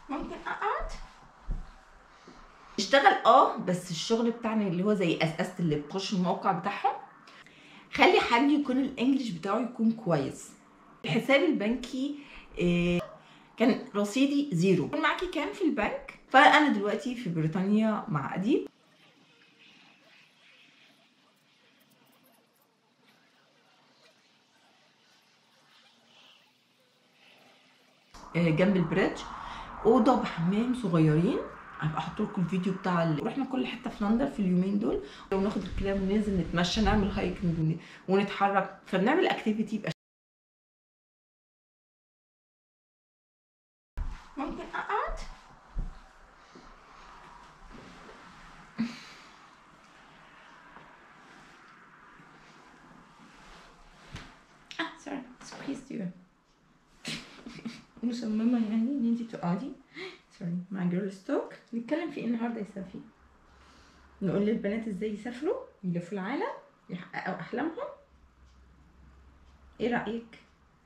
ممكن اقعد اشتغل اه بس الشغل بتاعنا اللي هو زي اساسة اللي بتخش الموقع بتاعهم خلي حد يكون الانجليش بتاعه يكون كويس الحساب البنكي آه، كان رصيدي زيرو كان معاكي كام في البنك فانا دلوقتي في بريطانيا مع اديب آه، جنب البريدج اوضه بحمام صغيرين هبقى احط لكم الفيديو بتاع ال... رحنا كل حته في لندن في اليومين دول وناخد الكلاب وننزل نتمشى نعمل هايكنج ون- ونتحرك فبنعمل اكتيفيتي يبقى ممكن اقعد اه سوري سكويزد يو مصممة يعني ان انتي تقعدي سوري مع جيرل ستوك نتكلم في ايه النهارده يا صافي نقول للبنات ازاي يسافروا يلفوا العالم يحققوا احلامهم ايه رأيك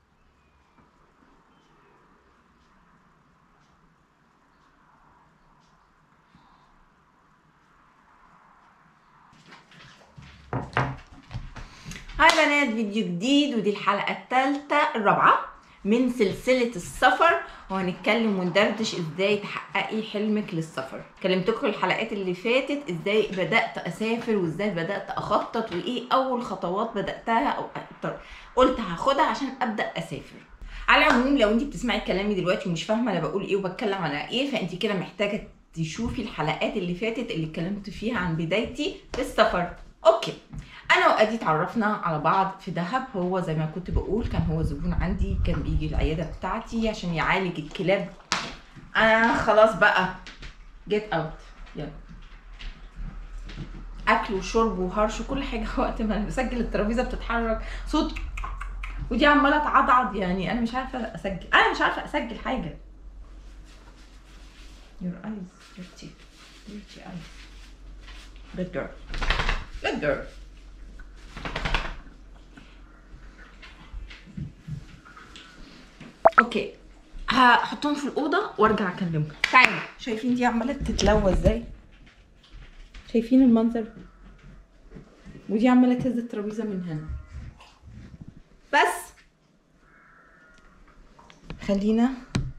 هاي بنات فيديو جديد ودي الحلقة الثالثة الرابعة من سلسلة السفر وهنتكلم وندردش ازاي تحققي حلمك للسفر كلمتكم الحلقات اللي فاتت ازاي بدأت اسافر وازاي بدأت اخطط وايه اول خطوات بدأتها او أكتر قلت هاخدها عشان ابدأ اسافر على العموم لو انت بتسمعي كلامي دلوقتي ومش فاهمه انا بقول ايه وبتكلم على ايه فانت كده محتاجه تشوفي الحلقات اللي فاتت اللي اتكلمت فيها عن بدايتي في السفر اوكي انا وادي اتعرفنا على بعض في دهب هو زي ما كنت بقول كان هو زبون عندي كان بيجي العياده بتاعتي عشان يعالج الكلاب انا خلاص بقى جيت اوت يلا اكل وشرب وهرش وكل حاجه وقت ما انا بسجل الترابيزه بتتحرك صوت ودي عماله تعضعض يعني انا مش عارفه اسجل انا مش عارفه اسجل حاجه your eyes dirty dirty eyes good girl good girl اوكي هحطهم في الاوضه وارجع اكلمكم تعالوا شايفين دي عماله تتلوى ازاي شايفين المنظر ودي عماله تهز الترابيزه من هنا بس خلينا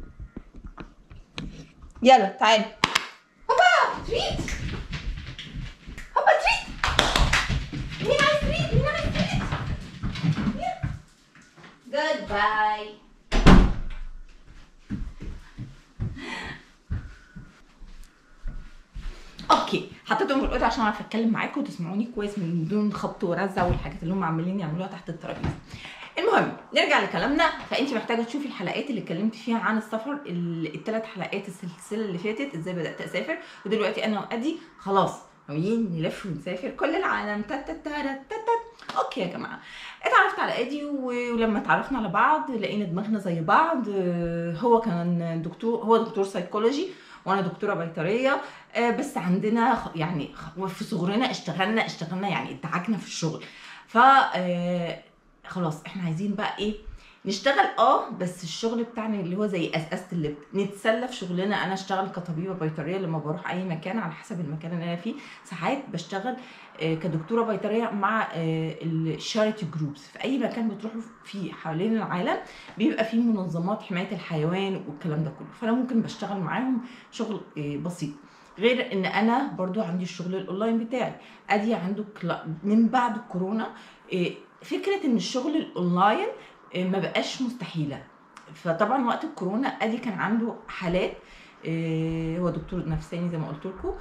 يلا تعالي هوبا تريت هوبا تريت مين عايز تريت مين عايز تريت جود باي اوكي حطيتهم في الاوضه عشان اعرف اتكلم معاكم وتسمعوني كويس من دون خبط ورزع والحاجات اللي هم عمالين يعملوها تحت الترابيزه المهم نرجع لكلامنا فانت محتاجه تشوفي الحلقات اللي اتكلمت فيها عن السفر الثلاث حلقات السلسله اللي فاتت ازاي بدات اسافر ودلوقتي انا وادي خلاص ناويين نلف ونسافر كل العالم تت تت تت تت اوكي يا جماعه اتعرفت على ادي و- ولما اتعرفنا على بعض لقينا دماغنا زي بعض آه، هو كان دكتور هو دكتور سيكولوجي وانا دكتوره بيطريه آه، بس عندنا خ- يعني خ- في صغرنا اشتغلنا اشتغلنا يعني ادعكنا في الشغل ف آه، خلاص احنا عايزين بقى ايه نشتغل اه بس الشغل بتاعنا اللي هو زي اساسة اللي بت- نتسلى في شغلنا انا اشتغل كطبيبه بيطريه لما بروح اي مكان على حسب المكان اللي انا فيه ساعات بشتغل آه، كدكتوره بيطريه مع الشاريتي جروبس في اي مكان بتروحوا فيه حوالين العالم بيبقى فيه منظمات حمايه الحيوان والكلام ده كله فانا ممكن بشتغل معاهم شغل آه، بسيط غير ان انا برضو عندي الشغل الاونلاين بتاعي ادي عنده كلا- من بعد الكورونا آه، فكره ان الشغل الاونلاين آه، ما بقاش مستحيله فطبعا وقت الكورونا ادي كان عنده حالات آه، هو دكتور نفساني زي ما قلت لكم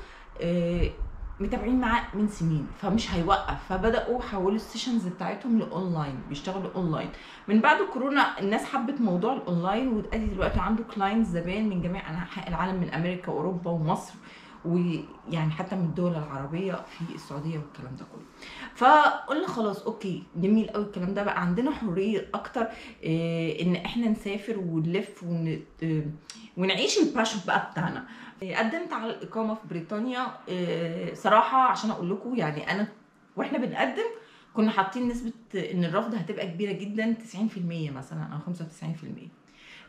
متابعين معاه من سنين فمش هيوقف فبداوا حولوا السيشنز بتاعتهم لاونلاين بيشتغلوا اونلاين من بعد الكورونا الناس حبت موضوع الاونلاين وادي دلوقتي عنده كلاينتس زبائن من جميع انحاء العالم من امريكا واوروبا ومصر ويعني حتى من الدول العربيه في السعوديه والكلام ده كله فقلنا خلاص اوكي جميل قوي الكلام ده بقى عندنا حريه اكتر إيه ان احنا نسافر ونلف ون... إيه ونعيش الباشن بقى بتاعنا إيه قدمت على الاقامه في بريطانيا إيه صراحه عشان اقول لكم يعني انا واحنا بنقدم كنا حاطين نسبه ان الرفض هتبقى كبيره جدا 90% مثلا او 95%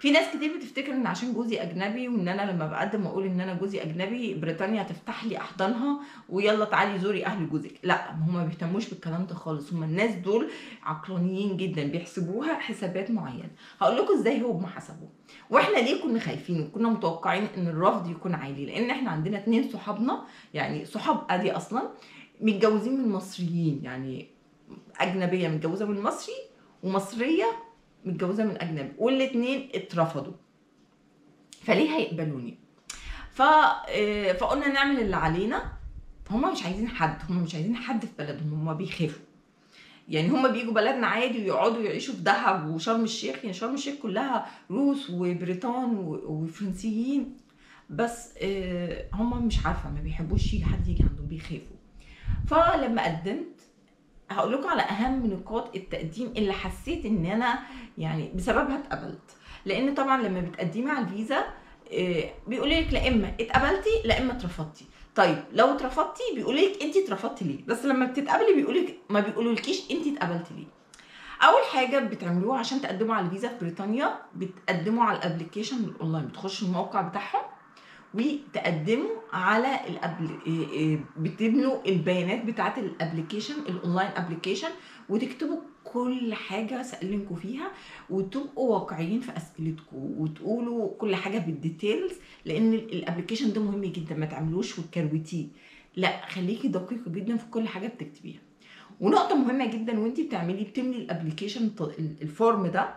في ناس كتير بتفتكر ان عشان جوزي اجنبي وان انا لما بقدم واقول ان انا جوزي اجنبي بريطانيا هتفتح لي احضانها ويلا تعالي زوري اهل جوزك لا هم ما بيهتموش بالكلام ده خالص هم الناس دول عقلانيين جدا بيحسبوها حسابات معينه هقول لكم ازاي هم حسبوا واحنا ليه كنا خايفين وكنا متوقعين ان الرفض يكون عالي لان احنا عندنا اتنين صحابنا يعني صحاب ادي اصلا متجوزين من مصريين يعني اجنبيه متجوزه من مصري ومصريه متجوزه من اجنبي والاثنين اترفضوا فليه هيقبلوني ف آه، فقلنا نعمل اللي علينا هم مش عايزين حد هم مش عايزين حد في بلدهم هم بيخافوا يعني هم بيجوا بلدنا عادي ويقعدوا يعيشوا في دهب وشرم الشيخ يعني شرم الشيخ كلها روس وبريطان و- وفرنسيين بس آه، هم مش عارفه ما بيحبوش يجي حد يجي عندهم بيخافوا فلما قدمت هقول لكم على اهم نقاط التقديم اللي حسيت ان انا يعني بسببها اتقبلت لان طبعا لما بتقدمي على الفيزا بيقول لك لا اما اتقبلتي لا اما اترفضتي طيب لو اترفضتي بيقول لك انت اترفضتي ليه بس لما بتتقبلي بيقول لك ما بيقولولكيش انت اتقبلتي ليه اول حاجه بتعملوها عشان تقدموا على الفيزا في بريطانيا بتقدموا على الابلكيشن الاونلاين بتخشوا الموقع بتاعهم وتقدموا على الأبل... إيه إيه بتملوا البيانات بتاعت الابلكيشن الاونلاين ابلكيشن وتكتبوا كل حاجه سالنكم فيها وتبقوا واقعيين في اسئلتكم وتقولوا كل حاجه بالديتيلز لان الابلكيشن ده مهم جدا ما تعملوش وتكروتيه لا خليكي دقيقه جدا في كل حاجه بتكتبيها ونقطه مهمه جدا وانت بتعملي بتملي الابلكيشن الفورم ده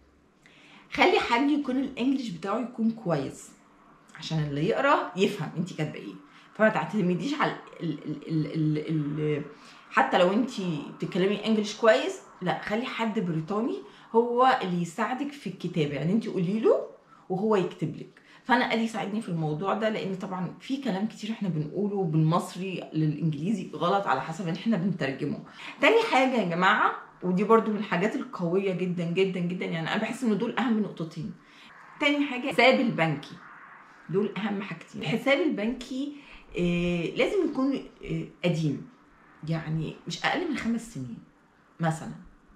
خلي حد يكون الانجليش بتاعه يكون كويس عشان اللي يقرا يفهم انت كاتبه ايه فما تعتمديش على ال ال ال ال ال حتى لو انت بتتكلمي انجليش كويس لا خلي حد بريطاني هو اللي يساعدك في الكتابه يعني انت قولي له وهو يكتب لك فانا ادي ساعدني في الموضوع ده لان طبعا في كلام كتير احنا بنقوله بالمصري للانجليزي غلط على حسب ان احنا بنترجمه تاني حاجه يا جماعه ودي برضو من الحاجات القويه جدا جدا جدا يعني انا بحس ان دول اهم نقطتين تاني حاجه حساب البنكي دول اهم حاجتين الحساب البنكي آه لازم يكون آه قديم يعني مش اقل من خمس سنين مثلا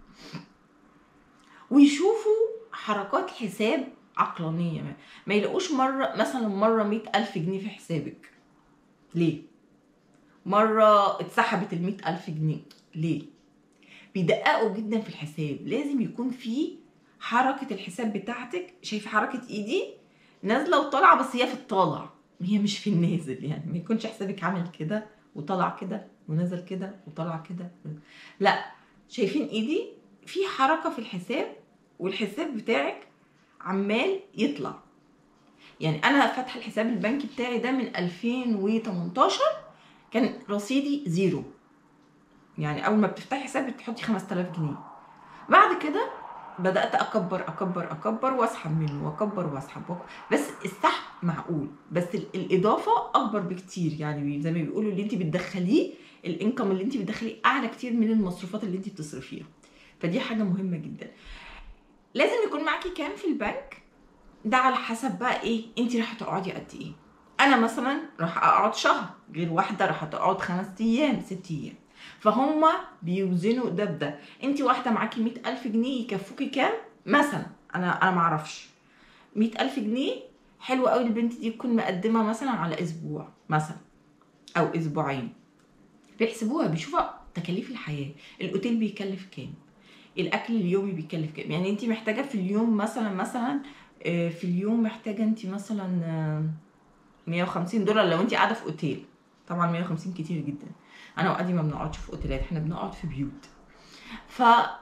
ويشوفوا حركات حساب عقلانيه ما, ما يلاقوش مره مثلا مره مئة ألف جنيه في حسابك ليه مره اتسحبت ال ألف جنيه ليه بيدققوا جدا في الحساب لازم يكون في حركه الحساب بتاعتك شايف حركه ايدي نازله وطالعه بس هي في الطالع هي مش في النازل يعني ما يكونش حسابك عامل كده وطلع كده ونزل كده وطلع كده لا شايفين ايدي في حركه في الحساب والحساب بتاعك عمال يطلع يعني انا فاتحه الحساب البنكي بتاعي ده من 2018 كان رصيدي زيرو يعني اول ما بتفتحي حساب بتحطي 5000 جنيه بعد كده بدات اكبر اكبر اكبر واسحب منه واكبر واسحب بس السحب معقول بس الاضافه اكبر بكتير يعني زي ما بيقولوا اللي انت بتدخليه الانكم اللي انت بتدخليه اعلى كتير من المصروفات اللي انت بتصرفيها فدي حاجه مهمه جدا لازم يكون معاكي كام في البنك ده على حسب بقى ايه انت راح تقعدي قد ايه انا مثلا راح اقعد شهر غير واحده راح تقعد خمس ايام ست ايام فهم بيوزنوا ده بده انت واحده معاكي مئة ألف جنيه يكفوكي كام مثلا انا انا معرفش مئة ألف جنيه حلو قوي البنت دي تكون مقدمه مثلا على اسبوع مثلا او اسبوعين بيحسبوها بيشوفوا تكاليف الحياه الاوتيل بيكلف كام الاكل اليومي بيكلف كام يعني انت محتاجه في اليوم مثلا مثلا في اليوم محتاجه انت مثلا 150 دولار لو انت قاعده في اوتيل طبعا 150 كتير جدا انا وادي ما بنقعدش في اوتيلات احنا بنقعد في بيوت ف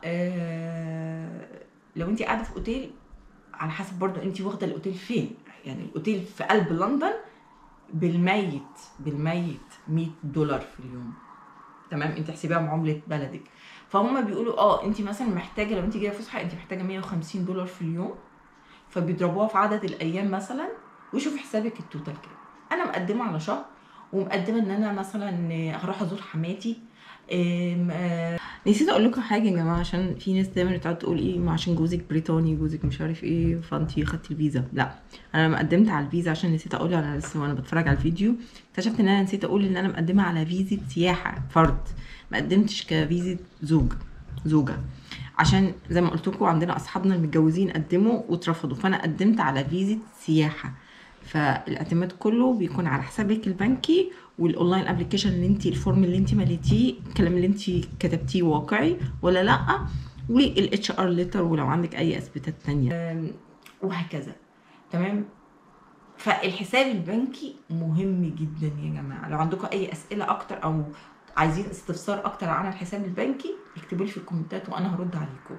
لو انت قاعده في اوتيل على حسب برضو انت واخده الاوتيل فين يعني الاوتيل في قلب لندن بالميت بالميت 100 دولار في اليوم تمام انت احسبيها بعمله بلدك فهم بيقولوا اه انت مثلا محتاجه لو انت جايه فسحه انت محتاجه 150 دولار في اليوم فبيضربوها في عدد الايام مثلا ويشوف حسابك التوتال كام انا مقدمه على شهر ومقدمه ان انا مثلا هروح ازور حماتي نسيت اقول لكم حاجه يا جماعه عشان في ناس دايما بتقعد تقول ايه ما عشان جوزك بريطاني جوزك مش عارف ايه فانتي خدتي الفيزا لا انا لما قدمت على الفيزا عشان نسيت اقول انا لسه وانا بتفرج على الفيديو اكتشفت ان انا نسيت اقول ان انا مقدمه على فيزا سياحه فرد ما قدمتش كفيزا زوج زوجه عشان زي ما قلت لكم عندنا اصحابنا المتجوزين قدموا واترفضوا فانا قدمت على فيزا سياحه فالاعتماد كله بيكون على حسابك البنكي والاونلاين ابلكيشن اللي انت الفورم اللي انت مليتيه الكلام اللي انت كتبتيه واقعي ولا لا والاتش ار ليتر ولو عندك اي اثباتات تانية وهكذا تمام فالحساب البنكي مهم جدا يا جماعه لو عندكم اي اسئله اكتر او عايزين استفسار اكتر عن الحساب البنكي اكتبوا لي في الكومنتات وانا هرد عليكم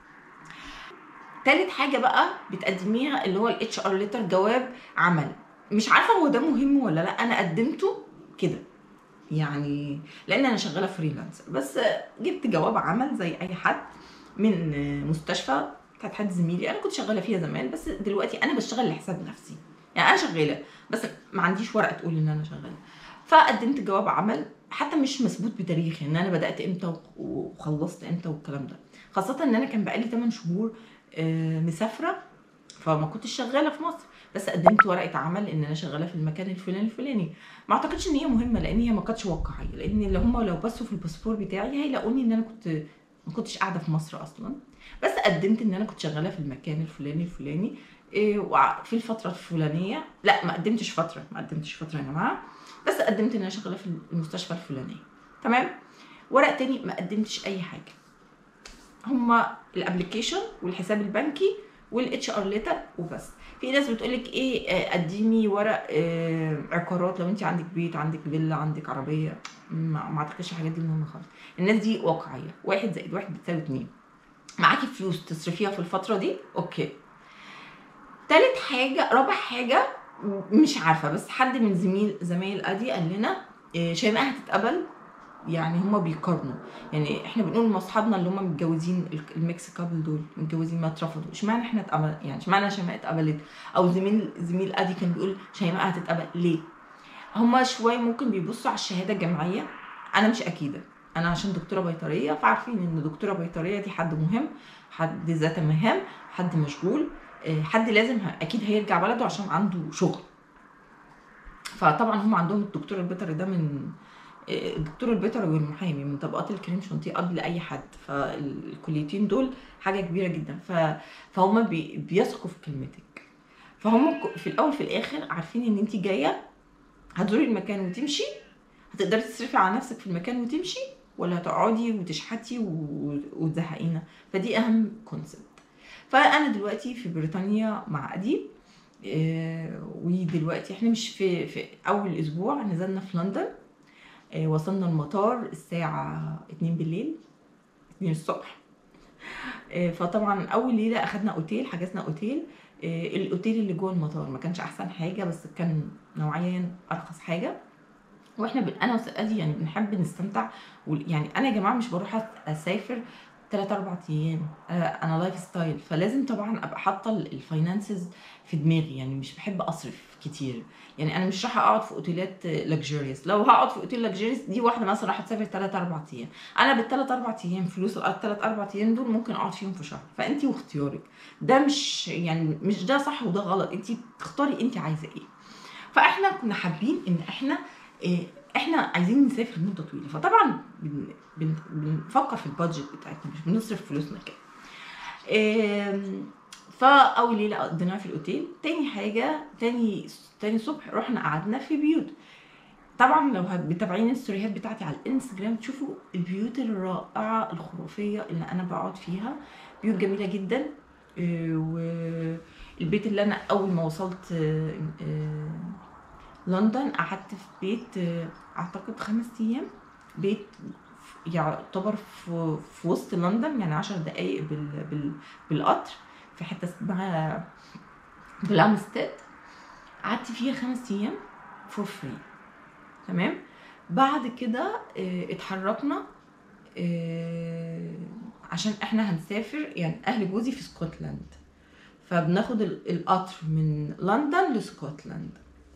تالت حاجه بقى بتقدميها اللي هو الاتش ار ليتر جواب عمل مش عارفه هو ده مهم ولا لا انا قدمته كده يعني لان انا شغاله فريلانسر بس جبت جواب عمل زي اي حد من مستشفى بتاعت حد زميلي انا كنت شغاله فيها زمان بس دلوقتي انا بشتغل لحساب نفسي يعني انا شغاله بس ما عنديش ورقه تقول ان انا شغاله فقدمت جواب عمل حتى مش مثبوت بتاريخ ان انا بدات امتى وخلصت امتى والكلام ده خاصه ان انا كان بقالي 8 شهور مسافره فما كنتش شغاله في مصر بس قدمت ورقه عمل ان انا شغاله في المكان الفلاني الفلاني ما اعتقدش ان هي مهمه لان هي ما كانتش واقعيه لان اللي هم لو بصوا في الباسبور بتاعي هيلاقوني ان انا كنت ما كنتش قاعده في مصر اصلا بس قدمت ان انا كنت شغاله في المكان الفلاني الفلاني في الفتره الفلانيه لا ما قدمتش فتره ما قدمتش فتره يا جماعه بس قدمت ان انا شغاله في المستشفى الفلانيه تمام ورق تاني ما قدمتش اي حاجه هما الابلكيشن والحساب البنكي والاتش ار ليتر وبس في ناس بتقول لك ايه قدمي ورق آه عقارات لو انت عندك بيت عندك فيلا عندك عربيه ما اعتقدش الحاجات دي مهمه خالص الناس دي واقعيه واحد زائد واحد بتساوي اتنين معاكي فلوس تصرفيها في الفتره دي اوكي تالت حاجه رابع حاجه مش عارفه بس حد من زميل زمايل ادي قال لنا إيه شيماء هتتقبل يعني هما بيقارنوا يعني احنا بنقول لاصحابنا اللي هما متجوزين الميكس كابل دول متجوزين ما اترفضوا اشمعنى احنا اتقبل يعني اشمعنى شيماء اتقبلت او زميل زميل ادي كان بيقول شيماء هتتقبل ليه هما شويه ممكن بيبصوا على الشهاده الجامعيه انا مش اكيده انا عشان دكتوره بيطريه فعارفين ان دكتوره بيطريه دي حد مهم حد ذات مهام حد مشغول حد لازم اكيد هيرجع بلده عشان عنده شغل فطبعا هم عندهم الدكتور البيطري ده من الدكتور البيطري والمحامي من طبقات الكريم شانتيه قبل اي حد فالكليتين دول حاجه كبيره جدا ف... فهم بي... بيثقوا في كلمتك فهم في الاول في الاخر عارفين ان انت جايه هتزوري المكان وتمشي هتقدري تصرفي على نفسك في المكان وتمشي ولا هتقعدي وتشحتي وتزهقينا فدي اهم كونسبت فانا دلوقتي في بريطانيا مع اديب آه ودلوقتي احنا مش في في اول اسبوع نزلنا في لندن آه وصلنا المطار الساعه 2 بالليل 2 الصبح آه فطبعا اول ليله اخدنا اوتيل حجزنا اوتيل الاوتيل اللي جوه المطار ما كانش احسن حاجه بس كان نوعيا ارخص حاجه واحنا بن... انا وسادي يعني بنحب نستمتع و... يعني انا يا جماعه مش بروح اسافر ثلاث اربع ايام انا لايف ستايل فلازم طبعا ابقى حاطه الفاينانسز في دماغي يعني مش بحب اصرف كتير يعني انا مش راح اقعد في اوتيلات لكجيريوس لو هقعد في اوتيل لكجيريوس دي واحده مثلا راح تسافر ثلاث اربع ايام انا بالثلاث اربع ايام فلوس الثلاث اربع ايام دول ممكن اقعد فيهم في شهر فانت واختيارك ده مش يعني مش ده صح وده غلط انت تختاري انت عايزه ايه فاحنا كنا حابين ان احنا إيه احنا عايزين نسافر لمده طويله فطبعا بن بن بنفكر في البادجت بتاعتنا مش بنصرف فلوسنا كده إيه فاول ليله قضيناها في الاوتيل تاني حاجه تاني تاني صبح رحنا قعدنا في بيوت طبعا لو متابعين الستوريات بتاعتي على الانستجرام تشوفوا البيوت الرائعه الخرافيه اللي انا بقعد فيها بيوت جميله جدا إيه والبيت اللي انا اول ما وصلت إيه لندن قعدت في بيت اعتقد خمس ايام بيت يعتبر في, في وسط لندن يعني عشر دقايق بال بال بالقطر في حته اسمها بلامستيد قعدت فيها خمس ايام فور فري تمام بعد كده اه اتحركنا اه عشان احنا هنسافر يعني اهل جوزي في اسكتلند فبناخد القطر من لندن لاسكتلند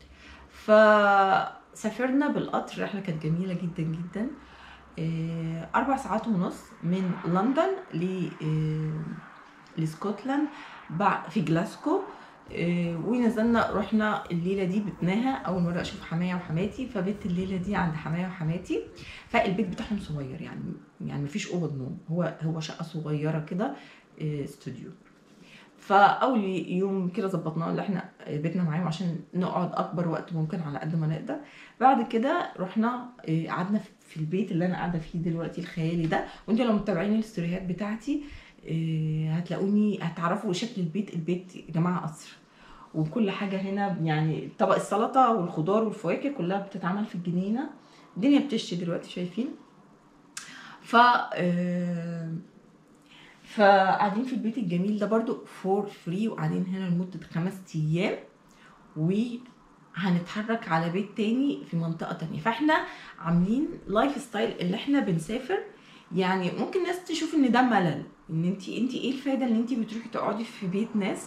فسافرنا بالقطر رحله كانت جميله جدا جدا اربع ساعات ونص من لندن ل لسكوتلاند في جلاسكو آه، ونزلنا رحنا الليله دي بتناها اول مره اشوف حمايه وحماتي فبت الليله دي عند حمايه وحماتي فالبيت بتاعهم صغير يعني يعني مفيش اوضه نوم هو هو شقه صغيره كده آه، استوديو فاول يوم كده ظبطناه اللي احنا بيتنا معاهم عشان نقعد اكبر وقت ممكن على قد ما نقدر بعد كده رحنا آه، قعدنا في البيت اللي انا قاعده فيه دلوقتي الخيالي ده وانتوا لو متابعين الستوريات بتاعتي آه، هتلاقوني هتعرفوا شكل البيت البيت يا جماعه قصر وكل حاجه هنا يعني طبق السلطه والخضار والفواكه كلها بتتعمل في الجنينه الدنيا بتشتي دلوقتي شايفين ف آه، فقاعدين في البيت الجميل ده برضو فور فري وقاعدين هنا لمدة خمس أيام وهنتحرك على بيت تاني في منطقة تانية فاحنا عاملين لايف ستايل اللي احنا بنسافر يعني ممكن ناس تشوف ان ده ملل ان انت انت ايه الفايدة ان انت بتروحي تقعدي في بيت ناس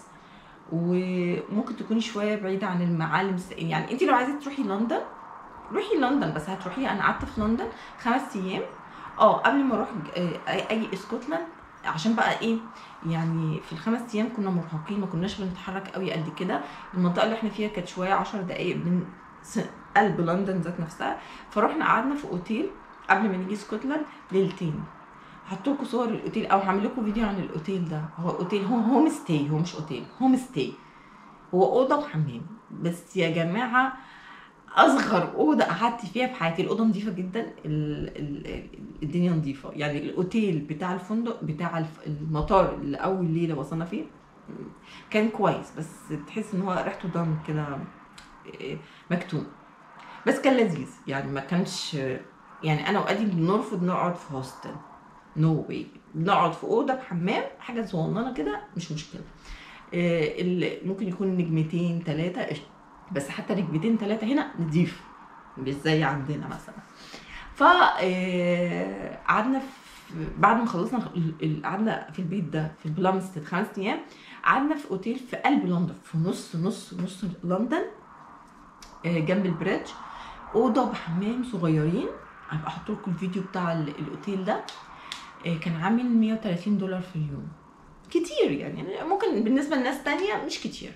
وممكن تكوني شوية بعيدة عن المعالم الس- يعني انت لو عايزة تروحي لندن روحي لندن بس هتروحي انا قعدت في لندن خمس ايام اه قبل ما اروح ج- آه، اي اي اسكتلند عشان بقى ايه يعني في الخمس ايام كنا مرهقين ما كناش بنتحرك قوي قد كده المنطقه اللي احنا فيها كانت شويه عشر دقائق من س- قلب لندن ذات نفسها فروحنا قعدنا في اوتيل قبل ما نيجي اسكتلند ليلتين هحط لكم صور الاوتيل او هعمل لكم فيديو عن الاوتيل ده هو اوتيل هو هوم ستاي هو مش اوتيل هوم ستاي هو اوضه وحمام بس يا جماعه اصغر اوضه قعدت فيها في حياتي الاوضه نظيفه جدا ال- ال- الدنيا نظيفه يعني الاوتيل بتاع الفندق بتاع الف- المطار اللي اول ليله وصلنا فيه كان كويس بس تحس ان هو ريحته دم كده إيه، مكتوم بس كان لذيذ يعني ما كانش يعني انا وادي بنرفض نقعد في هوستل نو no واي بنقعد في اوضه بحمام حاجه صغننه كده مش مشكله إيه، اللي ممكن يكون نجمتين ثلاثه بس حتى نجمتين ثلاثه هنا نضيف مش زي عندنا مثلا ف آه، قعدنا في بعد ما خلصنا ال- ال- قعدنا في البيت ده في البلامستد خمس ايام قعدنا في اوتيل في قلب لندن في نص نص نص لندن آه، جنب البريدج اوضه بحمام صغيرين هبقى احط لكم الفيديو بتاع ال- الاوتيل ده آه، كان عامل 130 دولار في اليوم كتير يعني ممكن بالنسبه لناس تانية مش كتير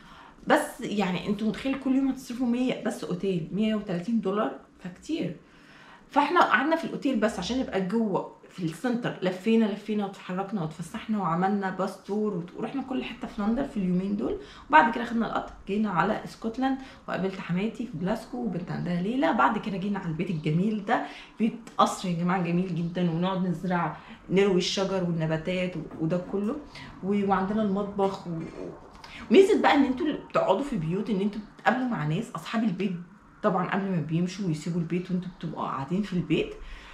بس يعني انتوا متخيل كل يوم هتصرفوا 100 بس اوتيل 130 دولار فكتير فاحنا قعدنا في الاوتيل بس عشان نبقى جوه في السنتر لفينا لفينا وتحركنا وتفسحنا وعملنا باص تور وت- ورحنا كل حته في لندن في اليومين دول وبعد كده خدنا القطر جينا على اسكتلند وقابلت حماتي في جلاسكو وبنت عندها ليله بعد كده جينا على البيت الجميل ده بيت قصر يا جماعه جميل جدا ونقعد نزرع نروي الشجر والنباتات و- وده كله و- وعندنا المطبخ و... ميزه بقى ان انتوا اللي بتقعدوا في بيوت ان انتوا بتقابلوا مع ناس اصحاب البيت طبعا قبل ما بيمشوا ويسيبوا البيت وانتوا بتبقوا قاعدين في البيت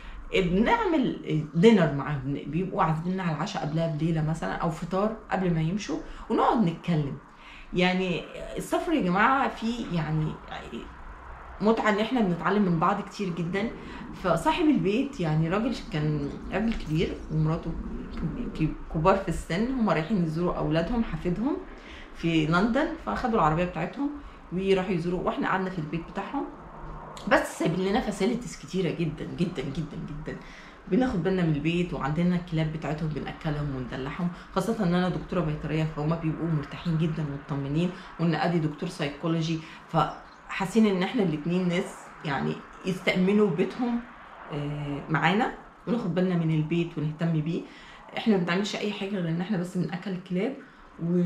بنعمل دينر معاهم بيبقوا عازميننا على العشاء قبلها بليله مثلا او فطار قبل ما يمشوا ونقعد نتكلم يعني السفر يا جماعه فيه يعني متعه ان احنا بنتعلم من بعض كتير جدا فصاحب البيت يعني راجل كان راجل كبير ومراته كبار في السن هم رايحين يزوروا اولادهم حفيدهم في لندن فاخدوا العربيه بتاعتهم وراحوا يزوروا واحنا قعدنا في البيت بتاعهم بس سايبين لنا فاسيلتيز كتيره جدا جدا جدا جدا بناخد بالنا من البيت وعندنا الكلاب بتاعتهم بناكلهم وندلعهم خاصه ان انا دكتوره بيطريه فهم بيبقوا مرتاحين جدا ومطمنين وان ادي دكتور سايكولوجي فحاسين ان احنا الاتنين ناس يعني يستأمنوا بيتهم آه، معانا وناخد بالنا من البيت ونهتم بيه احنا ما بنعملش اي حاجه غير ان احنا بس بناكل الكلاب و...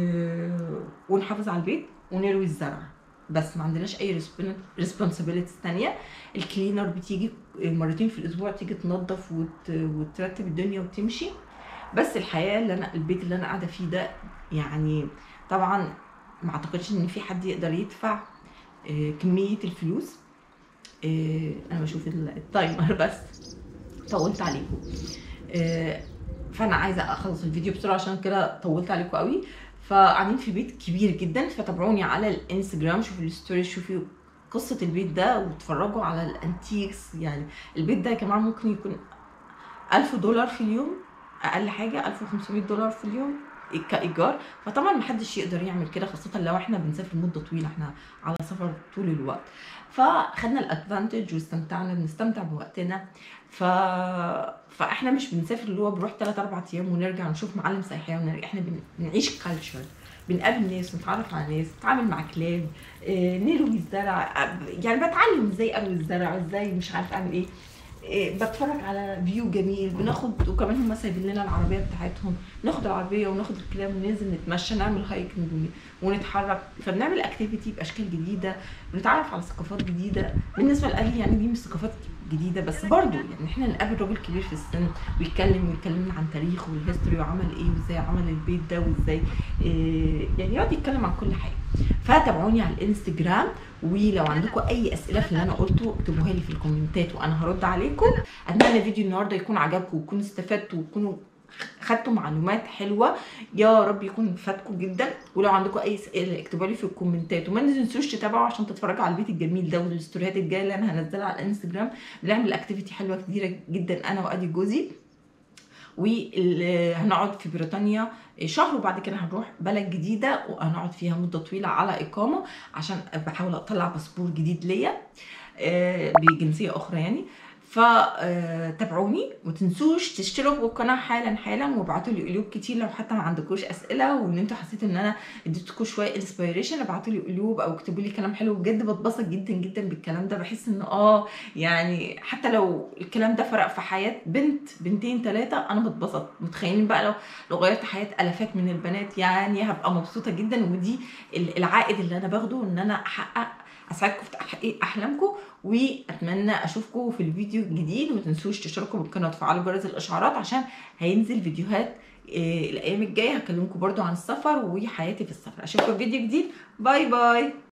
ونحافظ على البيت ونروي الزرع بس ما عندناش اي ريسبونسابيلتيز تانية الكلينر بتيجي مرتين في الاسبوع تيجي تنظف وت... وترتب الدنيا وتمشي بس الحياه اللي انا البيت اللي انا قاعده فيه ده يعني طبعا ما اعتقدش ان في حد يقدر يدفع آه، كميه الفلوس آه، انا بشوف ال- التايمر بس طولت عليكم آه، فانا عايزه اخلص الفيديو بسرعه عشان كده طولت عليكم قوي فقاعدين في بيت كبير جدا فتابعوني على الانستجرام شوفوا الستوري شوفوا قصة البيت ده واتفرجوا على الانتيكس يعني البيت ده يا جماعة ممكن يكون ألف دولار في اليوم أقل حاجة ألف وخمسمية دولار في اليوم كإيجار فطبعا محدش يقدر يعمل كده خاصة لو احنا بنسافر مدة طويلة احنا على سفر طول الوقت فخدنا الادفانتج واستمتعنا بنستمتع بوقتنا ف... فاحنا مش بنسافر اللي هو بنروح 3 4 ايام ونرجع نشوف معالم سياحيه ونرجع احنا بن... بنعيش كالتشر بنقابل ناس نتعرف على ناس نتعامل مع كلاب آه، نروي الزرع آه، يعني بتعلم ازاي اروي الزرع ازاي مش عارف اعمل ايه إيه، بتفرج على فيو جميل بناخد وكمان هم سايبين لنا العربيه بتاعتهم ناخد العربيه وناخد الكلاب وننزل نتمشى نعمل هايكنج ونتحرك فبنعمل اكتيفيتي باشكال جديده بنتعرف على ثقافات جديده بالنسبه لاهلي يعني دي مش ثقافات جديده بس برضو يعني احنا نقابل راجل كبير في السن ويتكلم ويكلمنا عن تاريخه والهيستوري وعمل ايه وازاي عمل البيت ده وازاي إيه يعني يقعد يتكلم عن كل حاجه فتابعوني على الانستجرام ولو عندكم اي اسئله في اللي انا قلته اكتبوها لي في الكومنتات وانا هرد عليكم اتمنى فيديو النهارده يكون عجبكم وتكونوا استفدتوا وتكونوا خدتوا معلومات حلوه يا رب يكون فاتكم جدا ولو عندكم اي اسئله اكتبوا لي في الكومنتات وما تنسوش تتابعوا عشان تتفرجوا على البيت الجميل ده والستوريات الجايه اللي انا هنزلها على الانستجرام بنعمل اكتيفيتي حلوه كتيره جدا انا وادي جوزي وهنقعد في بريطانيا شهر وبعد كده هنروح بلد جديده وهنقعد فيها مده طويله على اقامه عشان بحاول اطلع باسبور جديد ليا آه، بجنسيه اخرى يعني فتابعوني وما تنسوش تشتركوا بالقناه حالا حالا وابعتوا لي قلوب كتير لو حتى ما عندكوش اسئله وان انتوا حسيتوا ان انا اديتكم شويه انسبيريشن ابعتوا لي قلوب او اكتبوا لي كلام حلو بجد بتبسط جدا جدا بالكلام ده بحس ان اه يعني حتى لو الكلام ده فرق في حياه بنت بنتين ثلاثه انا بتبسط متخيلين بقى لو لو غيرت حياه الافات من البنات يعني هبقى مبسوطه جدا ودي العائد اللي انا باخده ان انا احقق اسعدكم في تحقيق احلامكم واتمنى اشوفكم في الفيديو الجديد وما تنسوش تشتركوا بالقناه وتفعلوا جرس الاشعارات عشان هينزل فيديوهات آه، الايام الجايه هكلمكم برضو عن السفر وحياتي في السفر اشوفكم في فيديو جديد باي باي